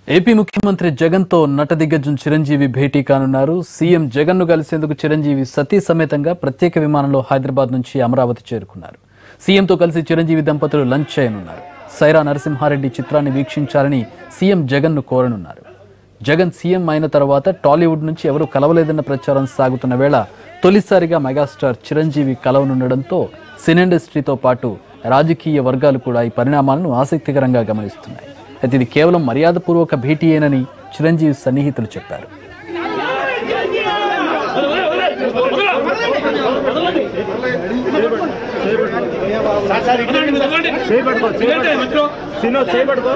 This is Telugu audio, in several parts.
ఏపీ ముఖ్యమంత్రి జగన్తో నట దిగ్గజం చిరంజీవి భేటీ కానున్నారు సీఎం జగన్ను కలిసేందుకు చిరంజీవి సతీ సమేతంగా ప్రత్యేక విమానంలో హైదరాబాద్ నుంచి అమరావతి చేరుకున్నారు సీఎంతో కలిసి చిరంజీవి దంపతులు లంచ్ చేయనున్నారు సైరా నరసింహారెడ్డి చిత్రాన్ని వీక్షించాలని సీఎం జగన్ను కోరనున్నారు జగన్ సీఎం అయిన తర్వాత టాలీవుడ్ నుంచి ఎవరూ కలవలేదన్న ప్రచారం సాగుతున్న వేళ తొలిసారిగా మెగాస్టార్ చిరంజీవి కలవనుండడంతో సినీ ఇండస్ట్రీతో పాటు రాజకీయ వర్గాలు కూడా ఈ పరిణామాలను ఆసక్తికరంగా గమనిస్తున్నాయి అయితే ఇది కేవలం మర్యాదపూర్వక భేటీయేనని చిరంజీవి సన్నిహితులు చెప్పారు చేపట్టుకో చేపట్టుకో సినో చేపట్టుకో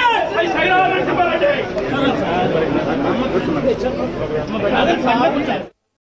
నరసింహారెడ్డి